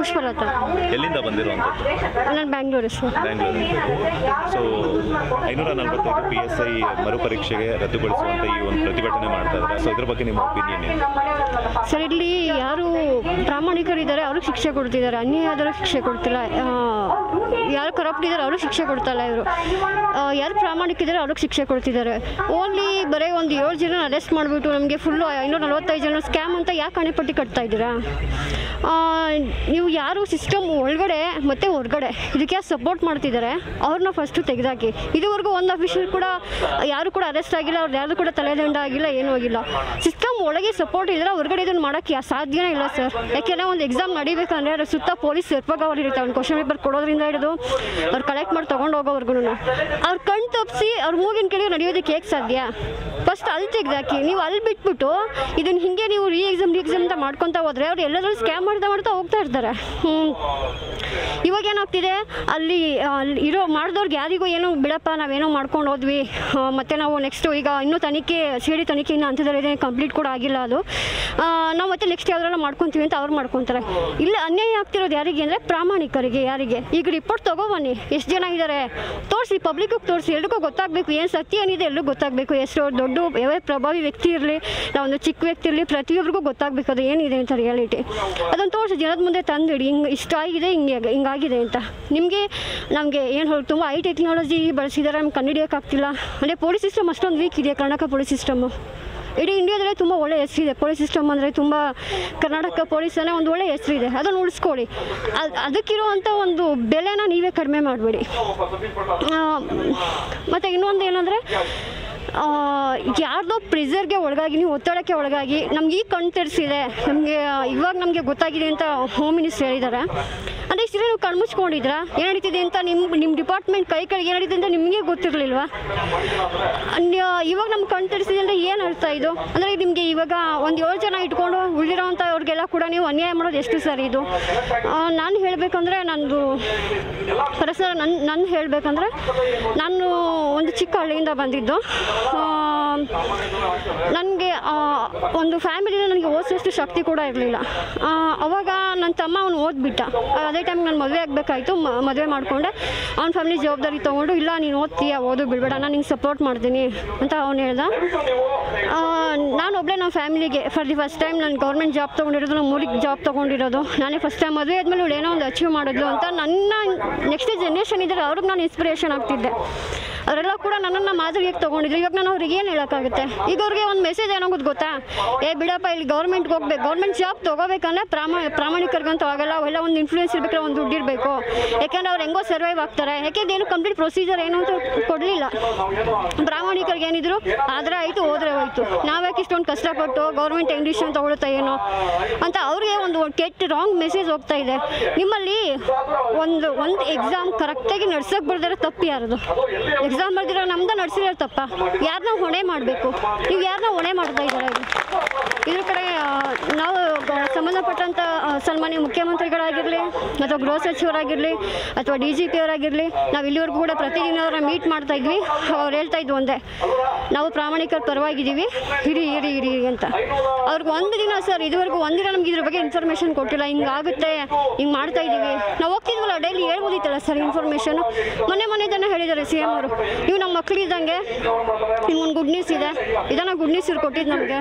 ಪುಷ್ಪಲತಾ ಎಲ್ಲಿಂದ ಬಂದಿರುವಂಥದ್ದು ನಾನು ಬ್ಯಾಂಗ್ಳೂರು ಸರ್ ಬ್ಯಾಂಗ್ಳೂರು ಸೊ ಐನೂರ ನಲವತ್ತೈದು ಪಿ ಎಸ್ ಐ ಮರುಪರೀಕ್ಷೆಗೆ ರದ್ದುಗೊಳಿಸುವಂತ ಈ ಒಂದು ಪ್ರತಿಭಟನೆ ಮಾಡ್ತಾ ಇದ್ದಾರೆ ಸೊ ಇದ್ರ ಬಗ್ಗೆ ನಿಮ್ಮ ಒಪಿನಿಯನ್ ಏನು ಸರ್ ಇಲ್ಲಿ ಯಾರು ಪ್ರಾಮಾಣಿಕರಿದ್ದಾರೆ ಅವ್ರಿಗೆ ಶಿಕ್ಷೆ ಕೊಡ್ತಿದ್ದಾರೆ ಅನ್ಯಾಯ ಆದವ್ರಿಗೆ ಶಿಕ್ಷೆ ಕೊಡ್ತಿಲ್ಲ ಆ, ಯಾರು ಕರಪ್ಟ್ ಇದ್ದಾರೆ ಅವ್ರಿಗೆ ಶಿಕ್ಷೆ ಕೊಡ್ತಲ್ಲ ಇವರು ಯಾರು ಪ್ರಾಮಾಣಿಕಿದ್ದಾರೆ ಅವ್ರಿಗೆ ಶಿಕ್ಷೆ ಕೊಡ್ತಿದ್ದಾರೆ ಓನ್ಲಿ ಬರೀ ಒಂದು ಏಳು ಜನ ಅರೆಸ್ಟ್ ಮಾಡಿಬಿಟ್ಟು ನಮಗೆ ಫುಲ್ಲು ಐನೂರ ನಲವತ್ತೈದು ಜನ ಸ್ಕ್ಯಾಮ್ ಅಂತ ಯಾಕೆ ಹಣೆಪಟ್ಟಿ ಕಟ್ತಾ ಇದ್ದೀರಾ ಆ, ನೀವು ಯಾರು ಸಿಸ್ಟಮ್ ಒಳಗಡೆ ಮತ್ತು ಹೊರಗಡೆ ಇದಕ್ಕೆ ಯಾರು ಸಪೋರ್ಟ್ ಮಾಡ್ತಿದ್ದಾರೆ ಅವ್ರನ್ನ ಫಸ್ಟು ತೆಗೆದಾಕಿ ಇದುವರೆಗೂ ಒಂದು ಅಫಿಷಿಯಲ್ ಕೂಡ ಯಾರು ಕೂಡ ಅರೆಸ್ಟ್ ಆಗಿಲ್ಲ ಅವ್ರು ಯಾರು ಕೂಡ ತಲೆದಂಡ ಆಗಿಲ್ಲ ಏನೂ ಆಗಿಲ್ಲ ಸಿಸ್ಟಮ್ ಒಳಗೆ ಸಪೋರ್ಟ್ ಇದ್ರೆ ಹೊರಗಡೆ ಇದನ್ನು ಮಾಡೋಕ್ಕೆ ಯಾ- ಸಾಧ್ಯನೇ ಇಲ್ಲ ಸರ್ ಯಾಕೆಂದರೆ ಒಂದು ಎಕ್ಸಾಮ್ ನಡಿಬೇಕಂದ್ರೆ ಅದ್ರ ಸುತ್ತ ಪೊಲೀಸ್ ಸರ್ಪಗವರು ಇರುತ್ತೆ ಅವ್ನು ಕ್ವಶನ್ ಪೇಪರ್ ಕೊಡೋದ್ರಿಂದ ಹಿಡಿದು ಅವ್ರು ಕಲೆಕ್ಟ್ ಮಾಡಿ ತೊಗೊಂಡು ಹೋಗೋವರೆಗೂ ಅವ್ರು ಕಣ್ ತಪ್ಪಿಸಿ ಅವ್ರ ಮೂಗಿನ ಕೆಳಗೆ ನಡೆಯೋದಕ್ಕೆ ಹೇಗೆ ಸಾಧ್ಯ ಫಸ್ಟ್ ಅಲ್ಲಿ ತೆಗ್ದಾಕಿ ನೀವು ಅಲ್ಲಿ ಬಿಟ್ಬಿಟ್ಟು ಇದನ್ನು ಹಿಂಗೆ ನೀವು ರೀ ಎಕ್ಸಾಮ್ ರೀ ಎಕ್ಸಾಮ್ ಅಂತ ಮಾಡ್ಕೊತಾ ಹೋದ್ರೆ ಅವ್ರು ಎಲ್ಲಾದ್ರೂ ಸ್ಕ್ಯಾಮ್ ಮಾಡ್ತಾ ಮಾಡ್ತಾ ಹೋಗ್ತಾ ಇರ್ತಾರೆ ಹ್ಞೂ ಇವಾಗ ಏನಾಗ್ತಿದೆ ಅಲ್ಲಿ ಆ, ಅಲ್ಲಿ ಇರೋ ಮಾಡಿದವ್ರಿಗೆ ಯಾರಿಗೂ ಏನೋ ಬಿಡಪ್ಪ ನಾವೇನೋ ಮಾಡ್ಕೊಂಡು ಹೋದ್ವಿ ಆ, ಮತ್ತೆ ನಾವು ನೆಕ್ಸ್ಟು ಈಗ ಇನ್ನೂ ತನಿಖೆ ಸಿ ಡಿ ತನಿಖೆ ಇನ್ನೂ ಹಂತದಲ್ಲಿದೆ ಕಂಪ್ಲೀಟ್ ಕೂಡ ಆಗಿಲ್ಲ ಅದು ಆ, ನಾವು ಮತ್ತೆ ನೆಕ್ಸ್ಟ್ ಯಾವ್ದಾರ ಮಾಡ್ಕೊತೀವಿ ಅಂತ ಅವ್ರು ಮಾಡ್ಕೊತಾರೆ ಇಲ್ಲ ಅನ್ಯಾಯ ಆಗ್ತಿರೋದು ಯಾರಿಗೆ ಅಂದರೆ ಪ್ರಾಮಾಣಿಕರಿಗೆ ಯಾರಿಗೆ ಈಗ ರಿಪೋರ್ಟ್ ತೊಗೊಬನ್ನಿ ಎಷ್ಟು ಜನ ಇದ್ದಾರೆ ತೋರಿಸಿ ಪಬ್ಲಿಕ್ಕಿಗೆ ತೋರಿಸಿ ಎಲ್ರಿಗೂ ಗೊತ್ತಾಗಬೇಕು ಏನು ಸತ್ಯ ಏನಿದೆ ಎಲ್ರಿಗೂ ಗೊತ್ತಾಗಬೇಕು ಎಷ್ಟು ದೊಡ್ಡ ಯಾವ ಪ್ರಭಾವಿ ವ್ಯಕ್ತಿ ಇರಲಿ ನಾವೊಂದು ಚಿಕ್ಕ ವ್ಯಕ್ತಿ ಇರಲಿ ಪ್ರತಿಯೊಬ್ಬರಿಗೂ ಗೊತ್ತಾಗಬೇಕು ಅದು ಏನಿದೆ ಅಂತ ರಿಯಾಲಿಟಿ ಅದನ್ನು ತೋರಿಸಿ ಜನದ ಮುಂದೆ ತಂದಿಡಿ ಹಿಂಗೆ ಇಷ್ಟ ಆಗಿದೆ ಹಿಂಗೆ ಹಿಂಗಾಗಿದೆ ಅಂತ ನಿಮಗೆ ನಮಗೆ ಏನು ಹೇಳಿ ತುಂಬ ಐ ಟೆಕ್ನಾಲಜಿ ಬಳಸಿದ್ದಾರೆ ನಮ್ಗೆ ಕಂಡುಹಿಡಿಯೋಕ್ಕಾಗ್ತಿಲ್ಲ ಅಂದರೆ ಪೊಲೀಸ್ ಸಿಸ್ಟಮ್ ಅಷ್ಟೊಂದು ವೀಕ್ ಇದೆ ಕರ್ನಾಟಕ ಪೊಲೀಸ್ ಸಿಸ್ಟಮ್ಮು ಇಡೀ ಇಂಡಿಯಾದಲ್ಲೇ ತುಂಬ ಒಳ್ಳೆ ಹೆಸರಿದೆ ಪೊಲೀಸ್ ಸಿಸ್ಟಮ್ ಅಂದರೆ ತುಂಬ ಕರ್ನಾಟಕ ಪೊಲೀಸನೇ ಒಂದು ಒಳ್ಳೆ ಹೆಸರಿದೆ ಅದನ್ನು ಉಳಿಸ್ಕೊಳ್ಳಿ ಅದು ಅದಕ್ಕಿರುವಂಥ ಒಂದು ಬೆಲೆನ ನೀವೇ ಕಡಿಮೆ ಮಾಡಬೇಡಿ ಮತ್ತು ಇನ್ನೊಂದು ಏನಂದರೆ ಯಾರ್ದೋ ಪ್ರೆಸರ್ಗೆ ಒಳಗಾಗಿ ನೀವು ಒತ್ತಡಕ್ಕೆ ಒಳಗಾಗಿ ನಮ್ಗೆ ಈಗ ಕಣ್ ತೆರೆಸಿದೆ ನಮಗೆ ಇವಾಗ ನಮಗೆ ಗೊತ್ತಾಗಿದೆ ಅಂತ ಹೋಮ್ ಮಿನಿಸ್ಟರ್ ಹೇಳಿದ್ದಾರೆ ಅಂದರೆ ಇಷ್ಟು ನೀವು ಕಣ್ಮುಚ್ಕೊಂಡಿದ್ರಾ ಏನು ನಡೀತಿದೆ ಅಂತ ನಿಮ್ಮ ನಿಮ್ಮ ಡಿಪಾರ್ಟ್ಮೆಂಟ್ ಕೈ ಕೆಳಗೆ ಏನು ನಡೀತಿದೆ ಅಂತ ನಿಮಗೆ ಗೊತ್ತಿರಲಿಲ್ವಾ ಇವಾಗ ನಮ್ಗೆ ಕಣ್ ತೆರೆಸಿದೆ ಅಂದರೆ ಏನು ಅರ್ಥ ಇದು ಅಂದರೆ ನಿಮಗೆ ಇವಾಗ ಒಂದು ಏಳು ಜನ ಇಟ್ಕೊಂಡು ಉಳಿದಿರೋವಂಥ ಅವ್ರಿಗೆಲ್ಲ ಕೂಡ ನೀವು ಅನ್ಯಾಯ ಮಾಡೋದು ಎಷ್ಟು ಸರಿ ಇದು ನಾನು ಹೇಳಬೇಕಂದ್ರೆ ನಂದು ಪರಸ್ಪರ ನನ್ನ ನನ್ನ ಹೇಳಬೇಕಂದ್ರೆ ನಾನು ಒಂದು ಚಿಕ್ಕ ಹಳ್ಳಿಯಿಂದ ಬಂದಿದ್ದು ನನಗೆ ಒಂದು ಫ್ಯಾಮಿಲಿನ ನನಗೆ ಓದಿಸೋಷ್ಟು ಶಕ್ತಿ ಕೂಡ ಇರಲಿಲ್ಲ ಅವಾಗ ನನ್ನ ತಮ್ಮ ಅವನು ಓದ್ಬಿಟ್ಟ ಅದೇ ಟೈಮ್ ನಾನು ಮದುವೆ ಆಗಬೇಕಾಯ್ತು ಮದುವೆ ಮಾಡಿಕೊಂಡೆ ಅವ್ನ ಫ್ಯಾಮಿಲಿ ಜವಾಬ್ದಾರಿ ತೊಗೊಂಡು ಇಲ್ಲ ನೀನು ಓದ್ತೀಯ ಓದು ಬಿಡಬೇಡ ನಾನು ನಿಂಗೆ ಸಪೋರ್ಟ್ ಮಾಡ್ತೀನಿ ಅಂತ ಅವ್ನು ಹೇಳ್ದ ನಾನು ಒಬ್ಬಳೇ ನಮ್ಮ ಫ್ಯಾಮಿಲಿಗೆ ಫಾರ್ ದಿ ಫಸ್ಟ್ ಟೈಮ್ ನಾನು ಗೌರ್ಮೆಂಟ್ ಜಾಬ್ ತೊಗೊಂಡಿರೋದು ನಮ್ಮ ಊರಿಗೆ ಜಾಬ್ ತೊಗೊಂಡಿರೋದು ನಾನೇ ಫಸ್ಟ್ ಟೈಮ್ ಮದುವೆ ಆದಮೇಲೆ ಇವಳು ಏನೋ ಒಂದು ಅಚೀವ್ ಮಾಡಿದ್ಲು ಅಂತ ನನ್ನ ನೆಕ್ಸ್ಟ್ ಜನ್ರೇಷನ್ ಇದ್ದಾರೆ ಅವ್ರಿಗೆ ನಾನು ಇನ್ಸ್ಪಿರೇಷನ್ ಆಗ್ತಿದ್ದೆ ಅವರೆಲ್ಲ ಕೂಡ ನನ್ನನ್ನು ಮಾದರಿಯಾಗಿ ತೊಗೊಂಡಿದ್ರು ಇವಾಗ ನಾನು ಅವ್ರಿಗೆ ಏನು ಹೇಳೋಕ್ಕಾಗುತ್ತೆ ಈಗ ಅವ್ರಿಗೆ ಒಂದು ಮೆಸೇಜ್ ಏನಾಗೋದು ಗೊತ್ತಾ ಏ ಬಿಡಪ್ಪ ಇಲ್ಲಿ ಗೌರ್ಮೆಂಟ್ಗೆ ಹೋಗ್ಬೇಕು ಗೌರ್ಮೆಂಟ್ ಜಾಬ್ ತೊಗೋಬೇಕಂದ್ರೆ ಪ್ರಾಮ ಪ್ರಾಮಾಣಿಕರಿಗಂತೂ ಆಗಲ್ಲ ಅವೆಲ್ಲ ಒಂದು ಇನ್ಫ್ಲೂಯೆನ್ಸ್ ಇರಬೇಕಾದ್ರೆ ಒಂದು ದುಡ್ಡು ಇರಬೇಕು ಯಾಕೆಂದ್ರೆ ಅವ್ರು ಹೆಂಗೋ ಸರ್ವೈವ್ ಆಗ್ತಾರೆ ಯಾಕೆಂದ್ರೆ ಏನು ಕಂಪ್ಲೀಟ್ ಪ್ರೊಸೀಜರ್ ಏನು ಅಂತ ಕೊಡಲಿಲ್ಲ ಪ್ರಾಮಾಣಿಕರಿಗೆ ಏನಿದ್ರು ಆದರೆ ಆಯಿತು ಹೋದ್ರೆ ಹೋಯ್ತು ನಾವ್ಯಾಕೆ ಇಷ್ಟೊಂದು ಕಷ್ಟಪಟ್ಟು ಗೌರ್ಮೆಂಟ್ ಹೆಂಗ್ ಡಿಸಿಷನ್ ತೊಗೊಳುತ್ತಾ ಏನೋ ಅಂತ ಅವ್ರಿಗೆ ಒಂದು ಕೆಟ್ಟ ರಾಂಗ್ ಮೆಸೇಜ್ ಹೋಗ್ತಾ ಇದೆ ನಿಮ್ಮಲ್ಲಿ ಒಂದು ಒಂದು ಎಕ್ಸಾಮ್ ಕರೆಕ್ಟಾಗಿ ನಡ್ಸೋಕೆ ಬರ್ದಿರೋ ತಪ್ಪು ಯಾರದು ಎಕ್ಸಾಮ್ ಬರ್ದಿರೋ ನಮ್ದು ನಡ್ಸಿರೋ ತಪ್ಪ ಯಾರನ್ನ ಹೊಣೆ ಮಾಡಬೇಕು ನೀವು ಯಾರನ್ನ ಹೊಣೆ ಮಾಡ್ತಾ ಇದ್ದಾರೆ ಇದ್ರ ಕಡೆ ಆ, ನಾವು ಗ- ಸಂಬಂಧಪಟ್ಟಂಥ ಆ, ಸನ್ಮಾನ್ಯ ಮುಖ್ಯಮಂತ್ರಿಗಳಾಗಿರಲಿ ಅಥವಾ ಗೃಹ ಸಚಿವರಾಗಿರಲಿ ಅಥವಾ ಡಿ ಜಿ ಪಿ ಅವರಾಗಿರಲಿ ನಾವು ಇಲ್ಲಿವರೆಗೂ ಕೂಡ ಪ್ರತಿದಿನ ಅವ್ರನ್ನ ಮೀಟ್ ಮಾಡ್ತಾ ಇದ್ವಿ ಅವ್ರು ಹೇಳ್ತಾ ಇದ್ವು ಒಂದೇ ನಾವು ಪ್ರಾಮಾಣಿಕರ ಪರವಾಗಿದ್ದೀವಿ ಇರಿ ಇರಿ ಇರಿ ಅಂತ ಅವ್ರಿಗೆ ಒಂದು ದಿನ ಸರ್ ಇದುವರೆಗೂ ಒಂದಿನ ನಮ್ಗೆ ಇದ್ರ ಬಗ್ಗೆ ಇನ್ಫಾರ್ಮೇಷನ್ ಕೊಟ್ಟಿಲ್ಲ ಹಿಂಗಾಗುತ್ತೆ ಹಿಂಗೆ ಮಾಡ್ತಾ ಇದ್ದೀವಿ ನಾವು ಹೋಗ್ತಿದ್ವಲ್ಲ ಡೈಲಿ ಹೇಳ್ಬೋದಿತ್ತಲ್ಲ ಸರ್ ಇನ್ಫಾರ್ಮೇಷನ್ ಮೊನ್ನೆ ಮೊನ್ನೆ ಜನ ಹೇಳಿದ್ದಾರೆ ಸಿ ಎಮ್ ಅವರು ನೀವು ನಮ್ಮ ಮಕ್ಕಳಿದ್ದಂಗೆ ನಿಮ್ಗೊಂದು ಗುಡ್ ನ್ಯೂಸ್ ಇದೆ ಇದನ್ನ ಗುಡ್ ನ್ಯೂಸ್ ಇವ್ರು ಕೊಟ್ಟಿದ್ದು ನಮಗೆ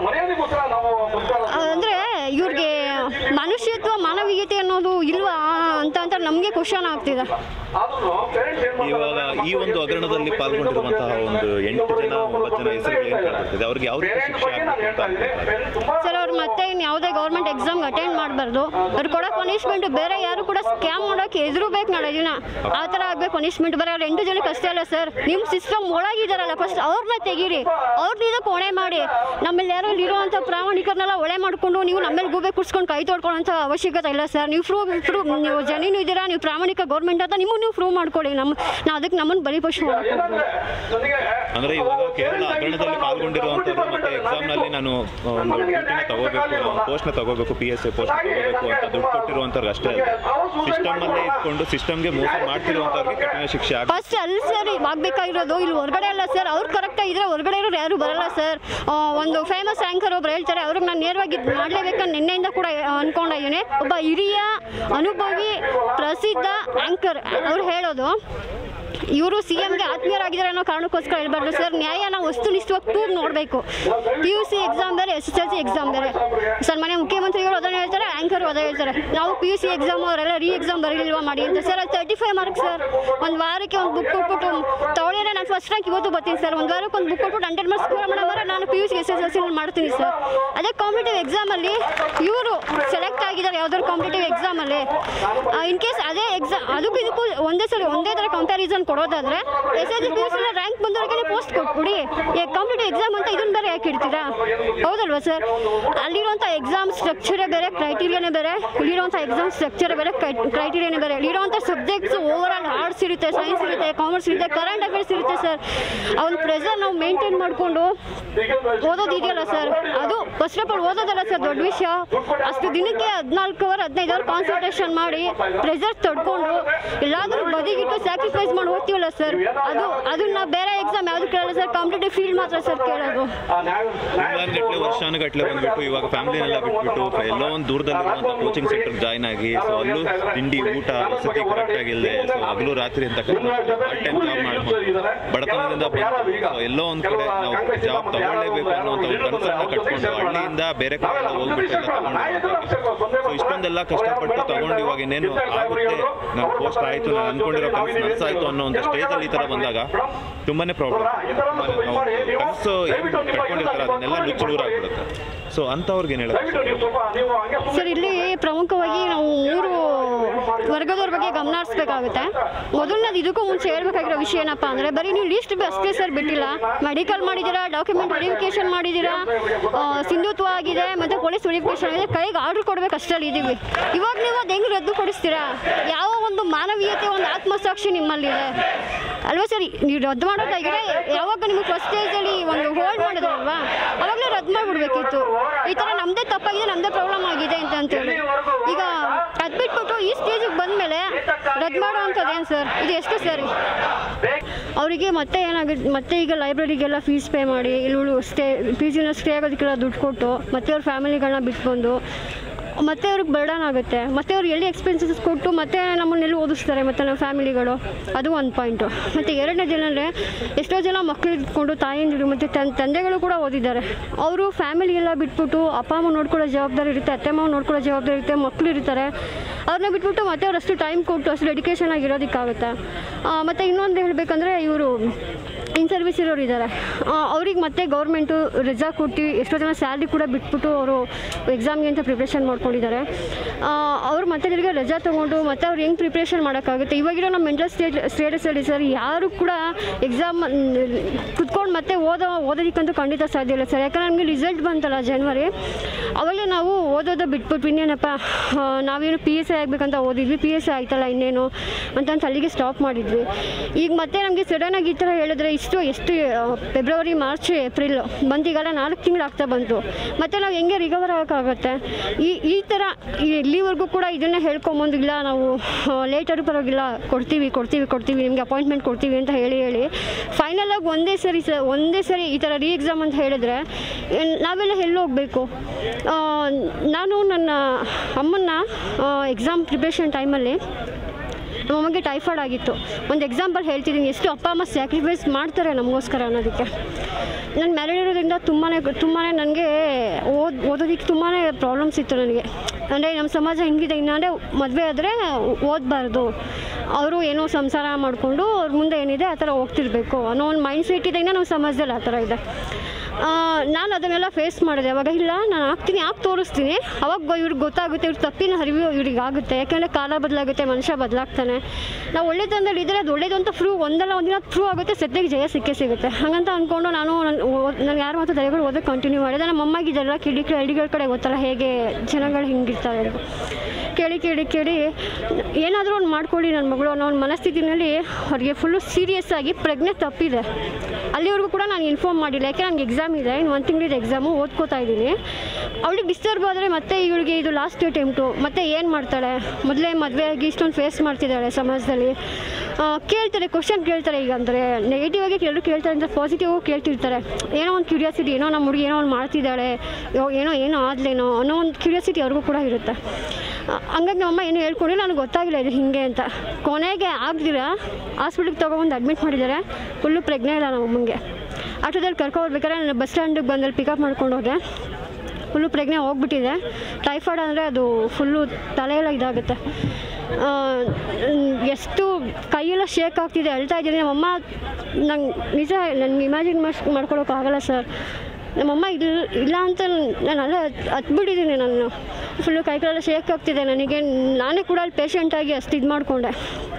ಅಂದರೆ ಇವ್ರಿಗೆ ಮನುಷ್ಯತ್ವ ಮಾನವೀಯತೆ ಅನ್ನೋದು ಇಲ್ವಾ ಅಂತ ಅಂತ ನಮಗೆ ಕ್ವಶನ್ ಆಗ್ತಿದೆ ಇವಾಗ ಈ ಒಂದು ಹಗರಣದಲ್ಲಿ ಪಾಲ್ಗೊಂಡಿರುವಂತಹ ಒಂದು ಎಂಟು ಜನ ಒಂಬತ್ತು ಜನ ಹೆಸರುಗಳು ಏನು ಕಾಣಿಸ್ತಿದೆ ಅವ್ರಿಗೆ ಯಾವ ರೀತಿ ಶಿಕ್ಷೆ ಆಗಬೇಕು ಅಂತ ಅನ್ಕೊಂತಾರೆ ಸರ್ ಅವ್ರು ಮತ್ತೆ ಇನ್ನು ಯಾವುದೇ ಗೌರ್ಮೆಂಟ್ ಎಕ್ಸಾಮ್ಗೆ ಅಟೆಂಡ್ ಮಾಡಬಾರ್ದು ಅವ್ರು ಕೊಡೋ ಪನಿಷ್ಮೆಂಟ್ ಬೇರೆ ಯಾರು ಕೂಡ ಸ್ಕ್ಯಾಮ್ ಮಾಡೋಕೆ ಎದುರು ಬೇಕು ನಾಳೆ ದಿನ ಆ ಥರ ಆಗಬೇಕು ಪನಿಷ್ಮೆಂಟ್ ಬರೀ ಅವ್ರು ಎಂಟು ಜನಕ್ಕೆ ಅಷ್ಟೇ ಅಲ್ಲ ಸರ್ ನಿಮ್ಮ ಸಿಸ್ಟಮ್ ಒಳಗಿದಾರಲ್ಲ ಫಸ್ಟ್ ಅವ್ರನ್ನ ತೆಗೀರಿ ಅವ್ರನ್ನ ಇದಕ್ಕೆ ಹೊಣೆ ಮಾಡಿ ನಮ್ಮಲ್ಲಿ ಯಾರೋ ಇರುವಂಥ ಪ್ರಾಮಾಣಿಕರನ್ನೆಲ್ಲ ಒಳೆ ಮಾಡಿಕೊಂಡು ನೀವು ನಮ್ಮೇಲೆ ಗೂಬೆ ಕುಡ್ಸ್ಕೊಂಡು ಕೈ ತೊಡ್ಕೊಳ್ಳೋಂಥ ಅವಶ್ಯಕತೆ ಇಲ್ಲ ಸರ್ ನೀವು ಪ್ರೂವ್ ಪ್ರೂವ್ ನೀವು ಜನಿನು ಇದ್ದೀರಾ ನೀವು ಪ್ರಾಮಾಣಿಕ ಗೌರ್ಮೆಂಟ್ ಅಂತ ನಿಮ್ಮನ್ನು ನೀವು ಪ್ರೂವ್ ಮಾಡ್ಕೊಳ್ಳಿ ನಮ್ಮ ನಾವು ಅದಕ್ಕೆ ನಮ್ಮನ್ನು ಬಲಿಪಶು ಮಾಡೋಕೆ ಅಂದ್ರೆ ಇವಾಗ ಕೇವಲ ಹಗರಣದಲ್ಲಿ ಪಾಲ್ಗೊಂಡಿರುವಂತವ್ರು ಮತ್ತೆ ಎಕ್ಸಾಮ್ ನಲ್ಲಿ ನಾನು ಒಂದು ಡ್ಯೂಟಿನ ತಗೋಬೇಕು ಪೋಸ್ಟ್ ನ ತಗೋಬೇಕು ಪಿ ಎಸ್ ಎ ಪೋಸ್ಟ್ ತಗೋಬೇಕು ಅಂತ ದುಡ್ಡು ಕೊಟ್ಟಿರುವಂತವ್ರಿಗೆ ಅಷ್ಟೇ ಅಲ್ಲ ಸಿಸ್ಟಮ್ ಅಲ್ಲೇ ಇಟ್ಕೊಂಡು ಸಿಸ್ಟಮ್ಗೆ ಮೋಸ ಮಾಡ್ತಿರುವಂತವ್ರಿಗೆ ಕಠಿಣ ಶಿಕ್ಷೆ ಆಗ ಫಸ್ಟ್ ಅಲ್ಲಿ ಸರ್ ಆಗ್ಬೇಕಾಗಿರೋದು ಇಲ್ಲಿ ಹೊರಗಡೆ ಅಲ್ಲ ಸರ್ ಅವ್ರು ಕರೆಕ್ಟ್ ಇದ್ರೆ ಹೊರಗಡೆ ಇರೋರು ಯಾರು ಬರಲ್ಲ ಸರ್ ಒಂದು ಫೇಮಸ್ ಆ್ಯಂಕರ್ ಒಬ್ರು ಹೇಳ್ತಾರೆ ಅವ್ರಿಗೆ ನಾನು ನೇರವಾಗಿ ಇದ್ ಮಾಡ್ಲೇಬೇಕಂತ ನಿನ್ನೆಯಿಂದ ಕೂಡ ಅನ್ಕೊಂಡಿದ್ದೀನಿ ಒಬ್ಬ ಹಿರಿಯ ಅನುಭವಿ ಪ್ರಸಿದ್ಧ ಆ್ಯಂಕರ್ ಅವ್ರು ಹೇಳೋದು ಇವರು ಸಿ ಎಮ್ಗೆ ಆತ್ಮೀಯರಾಗಿದ್ದಾರೆ ಅನ್ನೋ ಕಾರಣಕ್ಕೋಸ್ಕರ ಹೇಳ್ಬಾರ್ದು ಸರ್ ನ್ಯಾಯನ ವಸ್ತುನಿಷ್ಠವಾಗಿ ಪ್ರೂವ್ ನೋಡಬೇಕು ಪಿ ಯು ಸಿ ಎಕ್ಸಾಮ್ ಬೇರೆ S S L C exam ಬೇರೆ ಸರ್ ಮನೆ ಮುಖ್ಯಮಂತ್ರಿಗಳು ಅದನ್ನು ಹೇಳ್ತಾರೆ ಆ್ಯಂಕರ್ ಅದೇ ಹೇಳ್ತಾರೆ ನಾವು ಪಿ ಯು ಸಿ ಎಕ್ಸಾಮ್ ಅವರೆಲ್ಲ ರೀ ಎಕ್ಸಾಮ್ ಬರಲಿಲ್ವಾ ಮಾಡಿ ಅಂತ ಸರ್ ಅದು ತರ್ಟಿ ಫೈವ್ ಮಾರ್ಕ್ಸ್ ಸರ್ ಒಂದು ವಾರಕ್ಕೆ ಒಂದು ಬುಕ್ ಕೊಟ್ಬಿಟ್ಟು ತಗೊಳ್ಳಿದ್ರೆ ನಾನು ಫಸ್ಟ್ ರ್ಯಾಂಕ್ ಇವತ್ತು ಬರ್ತೀನಿ ಸರ್ ಒಂದು ವಾರಕ್ಕೆ ಒಂದು ಬುಕ್ ಕೊಟ್ಬಿಟ್ಟು ಹಂಡ್ರೆಡ್ ಮಾರ್ಕ್ಸ್ ಸ್ಕೋರ್ ಮಾಡೋದ್ರೆ ನಾನು P U C S S L C ಮಾಡ್ತೀನಿ ಸರ್ ಅದೇ ಕಾಂಪಿಟೇಟಿವ್ ಎಕ್ಸಾಮಲ್ಲಿ ಇವರು ಸೆಲೆಕ್ಟ್ ಆಗಿದ್ದಾರೆ ಯಾವ್ದಾದ್ರು ಕಾಂಪಿಟೇಟಿವ್ ಎಕ್ಸಾಮಲ್ಲಿ ಇನ್ ಕೇಸ್ ಅದೇ ಎಕ್ಸಾಮ್ ಅದಕ್ಕೂ ಇದಕ್ಕೂ ಒಂದೇ ಸಲ ಒಂದೇ ಥರ ಕಂಪ್ಯಾರಿಸನ್ ಕೊಡೋದಾದ್ರೆ S S P U C rank ಬಂದವ್ರಿಗೆ ಪೋಸ್ಟ್ ಕೊಟ್ಬಿಡಿ ಕಾಂಪಿಟೇಟಿವ್ ಎಕ್ಸಾಮ್ ಅಂತ ಇದನ್ನ ಬೇರೆ ಯಾಕೆ ಇಡ್ತೀರಾ ಹೌದಲ್ವಾ ಸರ್ ಅಲ್ಲಿರುವಂಥ ಎಕ್ಸಾಮ್ ಸ್ಟ್ರಕ್ಚರೇ ಬೇರೆ ಕ್ರೈಟೀರಿಯಾನೇ ಬೇರೆ ಇಲ್ಲಿರುವಂಥ ಎಕ್ಸಾಮ್ ಸ್ಟ್ರಕ್ಚರೇ ಬೇರೆ ಕ್ರೈಟೀರಿಯಾನೇ ಬೇರೆ ಇಲ್ಲಿರುವಂಥ ಸಬ್ಜೆಕ್ಟ್ಸ್ ಓವರ್ ಆಲ್ ಆರ್ಟ್ಸ್ ಇರುತ್ತೆ ಸೈನ್ಸ್ ಇರುತ್ತೆ ಕಾಮರ್ಸ್ ಇರುತ್ತೆ ಕರೆಂಟ್ ಅಫೇರ್ಸ್ ಇರುತ್ತೆ ಸರ್ ಅವ್ನ ಪ್ರೆಸರ್ ನಾವು ಮೇಂಟೈನ್ ಮಾಡಿಕೊಂಡು ಓದೋದು ಇದೆಯಲ್ಲ ಸರ್ ಅದು ಫಸ್ಟ್ ಆಫ್ ಆಲ್ ಓದೋದಲ್ಲ ಸರ್ ದೊಡ್ಡ ವಿಷಯ ಅಷ್ಟು ದಿನಕ್ಕೆ ಹದಿನಾಲ್ಕು ಅವರ್ ಹದಿನೈದು ಅವರ್ ಕಾನ್ಸಂಟ್ರೇಷನ್ ಮಾಡಿ ಪ್ರೆಸರ್ ತಡ್ಕೊಂಡು ಎಲ್ಲಾದ್ರೂ ಬದಿಗಿಟ್ಟು ಸ್ಯಾಕ್ರಿಫೈಸ್ ಮಾಡಿ ಓದ್ತೀವಲ್ಲ ಸರ್ ಅದು ಅದನ್ನ ಬೇರೆ ಎಕ್ಸಾಮ್ ಯಾವ್ದು ಕೇಳಲ್ಲ ಸರ್ ಕಾಂಪಿಟೇಟಿವ್ ಫೀಲ್ಡ್ ಮಾತ್ರ ಸರ್ ಕೇಳೋದು ತಿಂಗಳಾನ್ಗಟ್ಲೆ ವರ್ಷಾನುಗಟ್ಲೆ ಬಂದ್ಬಿಟ್ಟು ಇವಾಗ ಫ್ಯಾಮಿಲಿನೆಲ್ಲ ಬಿಟ್ಬಿಟ್ಟು ಎಲ್ಲೋ ಒಂದು ದೂರದಲ್ಲಿರುವಂಥ ಕೋಚಿಂಗ್ ಸೆಂಟರ್ ಜಾಯ್ನ್ ಆಗಿ ಸೊ ಅಲ್ಲೂ ತಿಂಡಿ ಊಟ ವಸತಿ ಕರೆಕ್ಟ್ ಆಗಿಲ್ಲದೆ ಸೊ ಹಗಲು ರಾತ್ರಿ ಅಂತ ಪಾರ್ಟ್ ಟೈಮ್ ಜಾಬ್ ಮಾಡ್ಕೊಂಡು ಬಡತನದಿಂದ ಬಂದು ಸೊ ಎಲ್ಲೋ ಒಂದು ಕಡೆ ನಾವು ಜಾಬ್ ತಗೊಳ್ಳೇಬೇಕು ಅನ್ನೋಂಥ ಒಂದು ಕನಸನ್ನ ಕಟ್ಕೊಂಡು ಹಳ್ಳಿಯಿಂದ ಬೇರೆ ಕಡೆ ಎಲ್ಲ ಹೋಗ್ಬಿಟ್ಟು ಎಲ್ಲ ತಗೊಂಡು ಸೊ ಇಷ್ಟೊಂದೆಲ್ಲ ಕಷ್ಟಪಟ್ಟು ತಗೊಂಡು ಇವಾಗ ಇನ್ನೇನು ಆಗುತ್ತೆ ನನ್ನ ಪೋಸ್ಟ್ ಆಯಿತು ನಾನು ಅನ್ಕೊಂಡಿರೋ ಕನಸು ನನಸಾಯ್ತು ಅನ್ನೋ ಒಂದು ಸ್ಟೇಜಲ್ಲಿ ಈ ಥರ ಬಂದಾಗ ತುಂಬಾನೇ ಪ್ರಾಬ್ಲಮ್ ಕನಸು ಏನು ಕಟ್ಕೊಂಡಿರ್ತಾರೆ ಅದನ್ನೆಲ್ಲ ನುಚ್ಚು ನೂರಾಗ್ಬಿಡುತ್ತೆ ಸೊ ಅಂಥವ್ರಿಗೆ ಏನು ಹೇಳೋದು ಸರ್ ಇಲ್ಲಿ ಪ್ರಮುಖವಾಗಿ ನಾವು ಮೂರು ವರ್ಗದವ್ರ ಬಗ್ಗೆ ಗಮನ ಹರಿಸ್ಬೇಕಾಗುತ್ತೆ ಮೊದಲನೇದು ಇದಕ್ಕೂ ಮುಂಚೆ ಹೇಳ್ಬೇಕಾಗಿರೋ ವಿಷಯ ಏನಪ್ಪ ಅಂದರೆ ಬರೀ ನೀವು ಲೀಸ್ಟ್ ಅಷ್ಟೇ ಸರ್ ಬಿಟ್ಟಿಲ್ಲ ಮೆಡಿಕಲ್ ಮಾಡಿದ್ದೀರಾ ಡಾಕ್ಯುಮೆಂಟ್ ವೆರಿಫಿಕೇಶನ್ ಮಾಡಿದ್ದೀರಾ ಆ, ಸಿಂಧುತ್ವ ಆಗಿದೆ ಮತ್ತು ಪೊಲೀಸ್ ವೆರಿಫಿಕೇಶನ್ ಆಗಿದೆ ಕೈಗೆ ಆರ್ಡರ್ ಕೊಡ್ಬೇಕು ಅಷ್ಟರಲ್ಲಿ ಇದ್ದೀವಿ ಇವಾಗ ನೀವು ಅದು ಹೆಂಗೆ ರದ್ದು ಕೊಡಿಸ್ತೀರಾ ಯಾವ ಒಂದು ಮಾನವೀಯತೆ ಒಂದು ಆತ್ಮಸಾಕ್ಷಿ ನಿಮ್ಮಲ್ಲಿದೆ ಅಲ್ವಾ ಸರಿ ನೀವು ರದ್ದು ಮಾಡೋದಾಗಿದ್ರೆ ಯಾವಾಗ ನಿಮಗೆ ಫಸ್ಟ್ ಸ್ಟೇಜಲ್ಲಿ ಒಂದು ಹೋಲ್ಡ್ ಮಾಡಿದ್ರಲ್ವಾ ಅವಾಗಲೇ ರದ್ದು ಮಾಡಿಬಿಡ್ಬೇಕಿತ್ತು ಈ ಥರ ನಮ್ಮದೇ ತಪ್ಪಾಗಿದೆ ನಮ್ಮದೇ ಪ್ರಾಬ್ಲಮ್ ಆಗಿದೆ ಅಂತ ಅಂತೇಳಿ ಈಗ ಅದು ಬಿಟ್ಬಿಟ್ಟು ಈ ಸ್ಟೇಜಿಗೆ ಬಂದಮೇಲೆ ರದ್ದು ಮಾಡೋ ಅಂಥದ್ದು ಏನು ಸರ್ ಇದು ಎಷ್ಟು ಸರಿ ಅವರಿಗೆ ಮತ್ತೆ ಏನಾಗುತ್ತೆ ಮತ್ತೆ ಈಗ ಲೈಬ್ರರಿಗೆಲ್ಲ ಫೀಸ್ ಪೇ ಮಾಡಿ ಇಲ್ಲಿ ಸ್ಟೇ ಪಿ ಜಿನ ಸ್ಟೇ ಆಗೋದಕ್ಕೆಲ್ಲ ದುಡ್ಡು ಕೊಟ್ಟು ಮತ್ತೆ ಅವ್ರ ಫ್ಯಾಮಿಲಿಗಳನ್ನ ಬಿಟ್ಕೊಂಡು ಮತ್ತೆ ಅವ್ರಿಗೆ ಬರ್ಡನ್ ಆಗುತ್ತೆ ಮತ್ತೆ ಅವ್ರು ಎಲ್ಲಿ ಎಕ್ಸ್ಪೆನ್ಸಸ್ ಕೊಟ್ಟು ಮತ್ತೆ ನಮ್ಮನ್ನೆಲ್ಲಿ ಓದಿಸ್ತಾರೆ ಮತ್ತೆ ನಮ್ಮ ಫ್ಯಾಮಿಲಿಗಳು ಅದು ಒಂದು ಪಾಯಿಂಟು ಮತ್ತು ಎರಡನೇದು ಏನಂದರೆ ಎಷ್ಟೋ ಜನ ಮಕ್ಕಳು ಇಟ್ಕೊಂಡು ತಾಯಂದಿರು ಮತ್ತು ತನ್ ತಂದೆಗಳು ಕೂಡ ಓದಿದ್ದಾರೆ ಅವರು ಫ್ಯಾಮಿಲಿ ಎಲ್ಲ ಬಿಟ್ಬಿಟ್ಟು ಅಪ್ಪ ಅಮ್ಮ ನೋಡ್ಕೊಳ್ಳೋ ಜವಾಬ್ದಾರಿ ಇರುತ್ತೆ ಅತ್ತೆ ಮಾವ ನೋಡ್ಕೊಳ್ಳೋ ಜವಾಬ್ದಾರಿ ಇರುತ್ತೆ ಮಕ್ಕಳು ಇರ್ತಾರೆ ಅವ್ರನ್ನ ಬಿಟ್ಬಿಟ್ಟು ಮತ್ತೆ ಅವ್ರು ಅಷ್ಟು ಟೈಮ್ ಕೊಟ್ಟು ಅಷ್ಟು ಡೆಡಿಕೇಶನ್ ಆಗಿರೋದಕ್ಕಾಗುತ್ತೆ ಮತ್ತು ಇನ್ನೊಂದು ಹೇಳಬೇಕಂದ್ರೆ ಇವರು ಇನ್ ಸರ್ವಿಸ್ ಇರೋರು ಇದ್ದಾರೆ ಅವ್ರಿಗೆ ಮತ್ತೆ ಗೌರ್ಮೆಂಟು ರಜಾ ಕೊಟ್ಟು ಎಷ್ಟೋ ಜನ ಸ್ಯಾಲ್ರಿ ಕೂಡ ಬಿಟ್ಬಿಟ್ಟು ಅವರು ಎಕ್ಸಾಮ್ಗೆ ಅಂತ ಪ್ರಿಪ್ರೇಷನ್ ಮಾಡ್ಕೊಂಡಿದ್ದಾರೆ ಅವ್ರು ಮತ್ತೆ ತಿರ್ಗಿ ರಜಾ ತೊಗೊಂಡು ಮತ್ತೆ ಅವ್ರು ಹೆಂಗೆ ಪ್ರಿಪ್ರೇಷನ್ ಮಾಡೋಕ್ಕಾಗುತ್ತೆ ಇವಾಗಿರೋ ನಮ್ಮ ಮೆಂಟಲ್ ಸ್ಟೇಟ್ ಸ್ಟೇಟಸಲ್ಲಿ ಸರ್ ಯಾರು ಕೂಡ ಎಕ್ಸಾಮ್ ಕುತ್ಕೊಂಡು ಮತ್ತೆ ಓದೋ ಓದೋದಕ್ಕಂತೂ ಖಂಡಿತ ಸಾಧ್ಯ ಇಲ್ಲ ಸರ್ ಯಾಕಂದ್ರೆ ನಮಗೆ ರಿಸಲ್ಟ್ ಬಂತಲ್ಲ ಜನವರಿ ಅವಾಗಲೇ ನಾವು ಓದೋದು ಬಿಟ್ಬಿಟ್ಟು ಇನ್ನೇನಪ್ಪ ಆ, ನಾವೇನು ಪಿ ಎಸ್ ಐ ಆಗಬೇಕಂತ ಓದಿದ್ವಿ ಪಿ ಎಸ್ ಐ ಆಯ್ತಲ್ಲ ಇನ್ನೇನು ಅಂತಂತ ಅಲ್ಲಿಗೆ ಸ್ಟಾಪ್ ಮಾಡಿದ್ವಿ ಈಗ ಮತ್ತೆ ನಮಗೆ ಸಡನ್ನಾಗಿ ಈ ಥರ ಹೇಳಿದ್ರೆ ಇಷ್ಟು ಎಷ್ಟು ಆ, ಫೆಬ್ರವರಿ ಮಾರ್ಚ್ ಏಪ್ರಿಲ್ ಬಂತೀಗಲ್ಲ ನಾಲ್ಕು ತಿಂಗಳು ಆಗ್ತಾ ಬಂತು ಮತ್ತೆ ನಾವು ಹೆಂಗೆ ರಿಕವರ್ ಆಗೋಕ್ಕಾಗುತ್ತೆ ಈ ಈ ಥರ ಈ- ಇಲ್ಲಿವರೆಗೂ ಕೂಡ ಇದನ್ನೇ ಹೇಳ್ಕೊಂಬಂದು ಇಲ್ಲ ನಾವು ಲೇಟರು ಪರವಾಗಿಲ್ಲ ಕೊಡ್ತೀವಿ ಕೊಡ್ತೀವಿ ಕೊಡ್ತೀವಿ ನಿಮಗೆ ಅಪಾಯಿಂಟ್ಮೆಂಟ್ ಕೊಡ್ತೀವಿ ಅಂತ ಹೇಳಿ ಹೇಳಿ ಫೈನಲ್ ಆಗಿ ಒಂದೇ ಸರಿ ಸ ಒಂದೇ ಸರಿ ಈ ಥರ ರೀ ಎಕ್ಸಾಮ್ ಅಂತ ಹೇಳಿದ್ರೆ ಏನ್- ನಾವೆಲ್ಲ ಎಲ್ಲಿ ಹೋಗಬೇಕು ನಾನು ನನ್ನ ಅಮ್ಮನ್ನ ಎಕ್ಸಾಮ್ ಪ್ರಿಪ್ರೇಷನ್ ಟೈಮಲ್ಲಿ ನಮಗೆ ಟೈಫಾಯ್ಡ್ ಆಗಿತ್ತು ಒಂದು ಎಕ್ಸಾಂಪಲ್ ಹೇಳ್ತಿದ್ದೀನಿ ಎಷ್ಟು ಅಪ್ಪ ಅಮ್ಮ ಸ್ಯಾಕ್ರಿಫೈಸ್ ಮಾಡ್ತಾರೆ ನಮಗೋಸ್ಕರ ಅನ್ನೋದಕ್ಕೆ ನಾನು ಮ್ಯಾರಿಡ್ ಇರೋದ್ರಿಂದ ತುಂಬಾ ತುಂಬಾ ನನಗೆ ಓದ್ ಓದೋದಕ್ಕೆ ತುಂಬಾ ಪ್ರಾಬ್ಲಮ್ಸ್ ಇತ್ತು ನನಗೆ ಅಂದರೆ ನಮ್ಮ ಸಮಾಜ ಹೆಂಗಿದೆ ಇನ್ನು ಅಂದರೆ ಮದುವೆ ಆದರೆ ಓದಬಾರ್ದು ಅವರು ಏನೋ ಸಂಸಾರ ಮಾಡಿಕೊಂಡು ಅವ್ರ ಮುಂದೆ ಏನಿದೆ ಆ ಥರ ಹೋಗ್ತಿರ್ಬೇಕು ಅನ್ನೋ ಒಂದು ಮೈಂಡ್ ಸೆಟ್ ಇದೆ ನಮ್ಮ ಸಮಾಜದಲ್ಲಿ ಆ ಥರ ಇದೆ ಆ, ನಾನು ಅದನ್ನೆಲ್ಲ ಫೇಸ್ ಮಾಡಿದೆ ಅವಾಗ ಇಲ್ಲ ನಾನು ಆಗ್ತೀನಿ ಯಾಕೆ ತೋರಿಸ್ತೀನಿ ಅವಾಗ ಗೊ- ಇವ್ರಿಗೆ ಗೊತ್ತಾಗುತ್ತೆ ಇವ್ರ ತಪ್ಪಿನ ಅರಿವು ಇವ್ರಿಗೆ ಆಗುತ್ತೆ ಯಾಕೆಂದರೆ ಕಾಲ ಬದಲಾಗುತ್ತೆ ಮನುಷ್ಯ ಬದಲಾಗ್ತಾನೆ ನಾವು ಒಳ್ಳೆದಂದಲ್ಲಿ ಇದ್ದರೆ ಅದು ಒಳ್ಳೇದು ಅಂತ ಪ್ರೂವ್ ಒಂದಲ್ಲ ಒಂದಿನ ಪ್ರೂವ್ ಆಗುತ್ತೆ ಸದ್ಯಕ್ಕೆ ಜಯ ಸಿಕ್ಕೇ ಸಿಗುತ್ತೆ ಹಾಗಂತ ಅಂದ್ಕೊಂಡು ನಾನು ನಾನು ಯಾರು ಮಾತ್ರ ದಯಗಳು ಓದೋಕೆ ಕಂಟಿನ್ಯೂ ಮಾಡಿದೆ ನಮ್ಮ ಅಮ್ಮಗೆ ಇದೆಲ್ಲ ಕಿಡಿ ಹಳ್ಳಿಗಳ ಕಡೆ ಗೊತ್ತಲ್ಲ ಹೇಗೆ ಜನಗಳು ಹಿಂಗಿರ್ತಾರೆ ಅಂತ ಕೇಳಿ ಕೇಳಿ ಕೇಳಿ ಏನಾದರೂ ಒಂದು ಮಾಡ್ಕೊಳ್ಳಿ ನನ್ನ ಮಗಳು ಅನ್ನೋ ಒಂದು ಮನಸ್ಥಿತಿನಲ್ಲಿ ಅವ್ರಿಗೆ ಫುಲ್ಲು ಸೀರಿಯಸ್ ಆಗಿ ಪ್ರಜ್ಞೆ ತಪ್ಪಿದೆ ಅಲ್ಲಿವರೆಗೂ ಕೂಡ ನಾನು ಇನ್ಫಾರ್ಮ್ ಮಾಡಿಲ್ಲ ಯಾಕೆ ನನಗೆ ಎಕ್ಸಾಮ್ ಇದೆ ಇನ್ನು ಒಂದು ತಿಂಗಳಿದೆ ಎಕ್ಸಾಮು ಓದ್ಕೋತಾ ಇದ್ದೀನಿ ಅವಳಿಗೆ ಡಿಸ್ಟರ್ಬ್ ಆದರೆ ಮತ್ತೆ ಇವಳಿಗೆ ಇದು ಲಾಸ್ಟ್ ಅಟೆಂಪ್ಟು ಮತ್ತೆ ಏನು ಮಾಡ್ತಾಳೆ ಮೊದಲೇ ಮದುವೆ ಆಗಿ ಇಷ್ಟೊಂದು ಫೇಸ್ ಮಾಡ್ತಿದ್ದಾಳೆ ಸಮಾಜದಲ್ಲಿ ಆ, ಕೇಳ್ತಾರೆ ಕ್ವಶನ್ ಕೇಳ್ತಾರೆ ಈಗ ಅಂದರೆ ನೆಗೆಟಿವ್ ಆಗಿ ಕೆಲವರು ಕೇಳ್ತಾರೆ ಅಂದರೆ ಪಾಸಿಟಿವ್ ಕೇಳ್ತಿರ್ತಾರೆ ಏನೋ ಒಂದು ಕ್ಯೂರಿಯಾಸಿಟಿ ಏನೋ ನಮ್ಮ ಹುಡುಗಿ ಏನೋ ಒಂದು ಮಾಡ್ತಿದ್ದಾಳೆ ಯೋ- ಏನೋ ಏನೋ ಆದ್ಲೇನೋ ಅನ್ನೋ ಒಂದು ಕ್ಯೂರಿಯಾಸಿಟಿ ಅವ್ರಿಗೂ ಕೂಡ ಇರುತ್ತೆ ಆ, ಹಂಗಾಗಿ ನಮ್ಮಮ್ಮ ಏನು ಹೇಳ್ಕೊಂಡಿಲ್ಲ ನನಗೆ ಗೊತ್ತಾಗಿಲ್ಲ ಇದು ಹಿಂಗೆ ಅಂತ ಕೊನೆಗೆ ಆಗ್ದಿರ ಹಾಸ್ಪಿಟ್ಲಿಗೆ ತೊಗೊಬಂದು ಅಡ್ಮಿಟ್ ಮಾಡಿದ್ದಾರೆ ಫುಲ್ಲು ಪ್ರೆಗ್ನೆ ಇಲ್ಲ ನಮ್ಮಮ್ಮಂಗೆ ಆಟೋದಲ್ಲಿ ಕರ್ಕೊಬರ್ಬೇಕಾದ್ರೆ ನಾನು ಬಸ್ ಸ್ಟ್ಯಾಂಡಿಗೆ ಬಂದಲ್ಲಿ ಪಿಕಪ್ ಮಾಡ್ಕೊಂಡು ಹೋದೆ ಫುಲ್ಲು ಪ್ರೆಗ್ನೆ ಹೋಗ್ಬಿಟ್ಟಿದೆ ಟೈಫಾಯ್ಡ್ ಅಂದರೆ ಅದು ಫುಲ್ಲು ತಲೆಯೆಲ್ಲ ಇದಾಗುತ್ತೆ ಆ, ಮ್, ಎಷ್ಟು ಕೈಯೆಲ್ಲ ಶೇಕ್ ಆಗ್ತಿದೆ ಹೇಳ್ತಾ ಇದ್ದೀನಿ ನಮ್ಮಮ್ಮ ನಂಗೆ ನಿಜ ನನ್ನ ಇಮ್ಯಾಜಿನ್ ಮಾಡ್ಸ್ ಮಾಡ್ಕೊಳೋಕ್ಕಾಗಲ್ಲ ಸರ್ ನಮ್ಮಮ್ಮ ಇದು ಇಲ್ಲ ಅಂತ ನಾನು ಅಲ್ಲೇ ಹತ್ಬಿಟ್ಟಿದ್ದೀನಿ ನಾನು ಫುಲ್ಲು ಕೈ ಕಾಲೆಲ್ಲ ಶೇಕ್ ಆಗ್ತಿದೆ ನನಗೆ ನಾನೇ ಕೂಡ ಅಲ್ಲಿ ಪೇಷಂಟಾಗಿ ಅಷ್ಟು ಇದು ಮಾಡಿಕೊಂಡೆ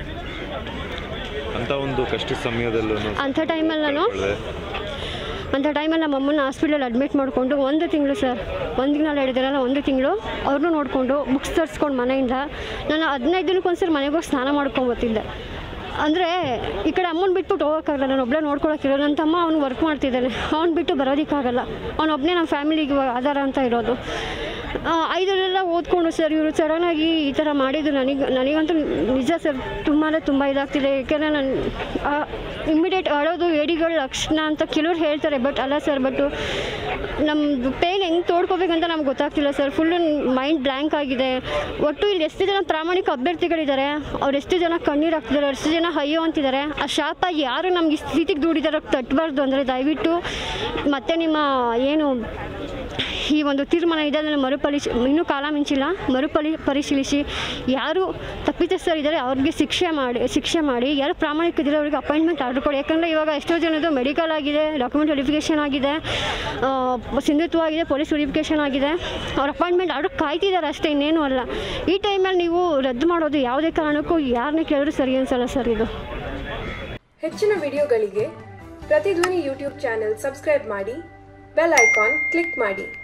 ಅಂತ ಒಂದು ಕಷ್ಟ ಸಮಯದಲ್ಲೂ ಅಂಥ ಟೈಮಲ್ಲಿ ನಾನು ಅಂಥ ಟೈಮಲ್ಲಿ ನಮ್ಮ ಅಮ್ಮನ ಹಾಸ್ಪಿಟಲ್ ಅಡ್ಮಿಟ್ ಮಾಡಿಕೊಂಡು ಒಂದು ತಿಂಗಳು ಸರ್ ಒಂದು ತಿಂಗಳು ಹೇಳಿದಾರಲ್ಲ ಒಂದು ತಿಂಗಳು ಅವ್ರನ್ನೂ ನೋಡಿಕೊಂಡು ಬುಕ್ಸ್ ತರಿಸ್ಕೊಂಡು ಮನೆಯಿಂದ ನಾನು ಹದಿನೈದು ದಿನಕ್ಕೆ ಒಂದ್ಸರಿ ಮನೆಗೆ ಹೋಗಿ ಸ್ನಾನ ಮಾಡ್ಕೊಂಬತ್ತಿದ್ದೆ ಅಂದರೆ ಈ ಕಡೆ ಅಮ್ಮನ ಬಿಟ್ಬಿಟ್ಟು ಹೋಗೋಕ್ಕಾಗಲ್ಲ ನಾನು ಒಬ್ಬಳೇ ನೋಡ್ಕೊಳಕ್ಕಿರೋ ನನ್ನ ತಮ್ಮ ಅವ್ನು ವರ್ಕ್ ಮಾಡ್ತಿದ್ದಾನೆ ಅವ್ನು ಬಿಟ್ಟು ಬರೋದಕ್ಕಾಗಲ್ಲ ಅವನೊಬ್ಬನೇ ನಮ್ಮ ಫ್ಯಾಮಿಲಿಗೆ ಇವಾಗ ಆಧಾರ ಅಂತ ಇರೋದು ಆ, ಐದರಲ್ಲೆಲ್ಲ ಓದ್ಕೊಂಡು ಸರ್ ಇವರು ಸಡನ್ನಾಗಿ ಈ ಥರ ಮಾಡಿದ್ದು ನನಗೆ ನನಗಂತೂ ನಿಜ ಸರ್ ತುಂಬಾ ತುಂಬ ಇದಾಗ್ತಿದೆ ಏಕೆಂದರೆ ನಾನು ಇಮ್ಮಿಡಿಯೇಟ್ ಅಳೋದು ಏಡಿಗಳ ಲಕ್ಷಣ ಅಂತ ಕೆಲವ್ರು ಹೇಳ್ತಾರೆ ಬಟ್ ಅಲ್ಲ ಸರ್ ಬಟ್ಟು ನಮ್ಮದು ಪೇನ್ ಹೆಂಗೆ ತೋಡ್ಕೋಬೇಕಂತ ನಮ್ಗೆ ಗೊತ್ತಾಗ್ತಿಲ್ಲ ಸರ್ ಫುಲ್ಲು ಮೈಂಡ್ ಬ್ಲ್ಯಾಂಕ್ ಆಗಿದೆ ಒಟ್ಟು ಇಲ್ಲಿ ಎಷ್ಟು ಜನ ಪ್ರಾಮಾಣಿಕ ಅಭ್ಯರ್ಥಿಗಳಿದ್ದಾರೆ ಅವ್ರು ಎಷ್ಟು ಜನ ಕಣ್ಣೀರು ಹಾಕ್ತಿದ್ದಾರೆ ಎಷ್ಟು ಜನ ಅಯ್ಯೋ ಅಂತಿದ್ದಾರೆ ಆ ಶಾಪ ಯಾರು ನಮ್ಗೆ ಈ ಸ್ಥಿತಿಗೆ ದೂಡಿದಾರೋ ತಟ್ಟಬಾರ್ದು ಅಂದರೆ ದಯವಿಟ್ಟು ಮತ್ತೆ ನಿಮ್ಮ ಏನು ಈ ಒಂದು ತೀರ್ಮಾನ ಇದೆ ಅದನ್ನು ಮರುಪರಿಶ್ ಇನ್ನೂ ಕಾಲ ಮಿಂಚಿಲ್ಲ ಮರುಪರಿ ಪರಿಶೀಲಿಸಿ ಯಾರು ತಪ್ಪಿತಸ್ಥರಿದ್ದಾರೆ ಅವ್ರಿಗೆ ಶಿಕ್ಷೆ ಮಾಡಿ ಶಿಕ್ಷೆ ಮಾಡಿ ಯಾರು ಪ್ರಾಮಾಣಿಕರಿದ್ದಾರೆ ಅವರಿಗೆ ಅಪಾಯಿಂಟ್ಮೆಂಟ್ ಆರ್ಡರ್ ಕೊಡಿ ಯಾಕಂದರೆ ಇವಾಗ ಎಷ್ಟೋ ಜನದ್ದು ಮೆಡಿಕಲ್ ಆಗಿದೆ ಡಾಕ್ಯುಮೆಂಟ್ ವೆರಿಫಿಕೇಷನ್ ಆಗಿದೆ ಆ, ಸಿಂಧುತ್ವ ಆಗಿದೆ ಪೊಲೀಸ್ ವೆರಿಫಿಕೇಷನ್ ಆಗಿದೆ ಅವ್ರ ಅಪಾಯಿಂಟ್ಮೆಂಟ್ ಆರ್ಡರ್ ಕಾಯ್ತಿದ್ದಾರೆ ಅಷ್ಟೇ ಇನ್ನೇನು ಅಲ್ಲ ಈ ಟೈಮಲ್ಲಿ ನೀವು ರದ್ದು ಮಾಡೋದು ಯಾವುದೇ ಕಾರಣಕ್ಕೂ ಯಾರನ್ನೇ ಕೇಳಿದ್ರು ಸರಿ ಅನ್ಸಲ್ಲ ಸರ್ ಇದು ಹೆಚ್ಚಿನ ವಿಡಿಯೋಗಳಿಗೆ ಪ್ರತಿಧ್ವನಿ ಯೂಟ್ಯೂಬ್ ಚಾನೆಲ್ ಸಬ್ಸ್ಕ್ರೈಬ್ ಮಾಡಿ ಬೆಲ್ ಐಕಾನ್ ಕ್ಲಿಕ್ ಮಾಡಿ